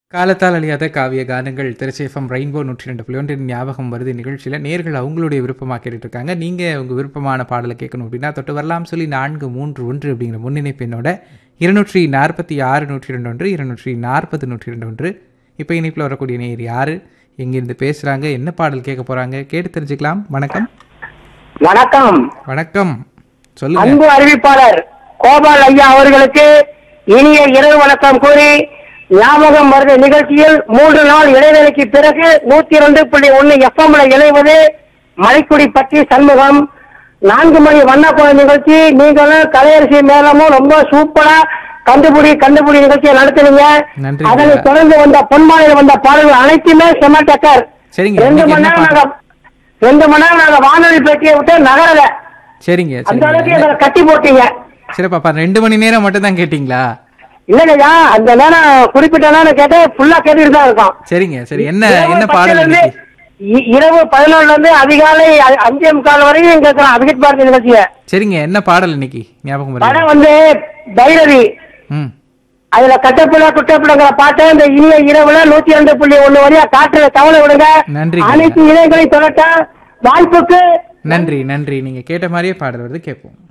காலத்தால் அழியாத காவிய கானங்கள் திருச்சேஃபம் ரெயின்போ நூற்றி ரெண்டு புள்ளி ஒன்றின் ஞாபகம் வருது நிகழ்ச்சியில் நேர்கள் அவங்களுடைய விருப்பமாக கேட்டுட்டு இருக்காங்க நீங்கள் உங்கள் விருப்பமான பாடலை கேட்கணும் அப்படின்னா தொட்டு வரலாம் சொல்லி நான்கு மூன்று ஒன்று அப்படிங்கிற முன்னிணைப்பு என்னோட இருநூற்றி நாற்பத்தி ஆறு நூற்றி ரெண்டு ஒன்று இருநூற்றி நாற்பது நூற்றி ரெண்டு ஒன்று இப்போ இணைப்பில் வரக்கூடிய நேர் யார் எங்கேருந்து பேசுகிறாங்க என்ன பாடல் கேட்க போகிறாங்க கேட்டு தெரிஞ்சுக்கலாம் வணக்கம் வணக்கம் வணக்கம் சொல்லுங்க அன்பு அறிவிப்பாளர் கோபால் ஐயா அவர்களுக்கு இனிய இரவு வணக்கம் கூறி ஞாபகம் வருத நிகழ்ச்சியில் மூன்று நாள் இடைவேளைக்கு பிறகு நூத்தி இரண்டு புள்ளி ஒன்னு எஃப்எம்ல இணைவது மலைக்குடி பற்றி சண்முகம் நான்கு மணி வண்ணக்கோள நிகழ்ச்சி நீங்களும் கலையரசி மேலமும் ரொம்ப சூப்பரா கண்டுபிடி கண்டுபிடி நிகழ்ச்சியை நடத்துனீங்க நன்றி. அதனை தொடர்ந்து வந்த பொன்மாலையில் வந்த பாடல்கள் அனைத்துமே செம டக்கர் சரிங்க, ரெண்டு இன்னைக்கு மணி என்ன நேரம் பாடல்? நாங்க ரெண்டு மணி நேரம் நாங்க வானொலி பெட்டியை விட்டு நகரல சரிங்க அந்த அளவுக்கு சரிங்க எங்களை கட்டி போட்டீங்க சரி பாப்பா ரெண்டு மணி நேரம் மட்டும் தான் கேட்டிங்களா இல்லைங்கய்யா அந்த நேரம் குறிப்பிட்ட நேரம் கேட்டு ஃபுல்லா கேட்டுட்டு தான் இருக்கோம் சரிங்க சரி என்ன இரவு என்ன பாடல் பத்துல இருந்து இன்னைக்கு இ- இரவு பதினொன்றுல இருந்து அதிகாலை அ- அஞ்சே முக்கால் வரையும் கேட்கிறோம் அபிஜித் பாரதி நிகழ்ச்சிய சரிங்க என்ன பாடல் இன்னைக்கு ஞாபகம் வருது படம் வந்து பைரவி ம் அதுல கட்டப்புல குட்டப்புலங்கிற பாட்டை இந்த இனிய இரவுல நூத்தி ரெண்டு புள்ளி ஒண்ணு வரையா காட்டுல தவளை விடுங்க நன்றிங்க. அனைத்து இணையங்களையும் தொடட்ட வாய்ப்புக்கு நன்றி நன்றி நீங்க கேட்ட மாதிரியே பாடல் வருது கேட்போம்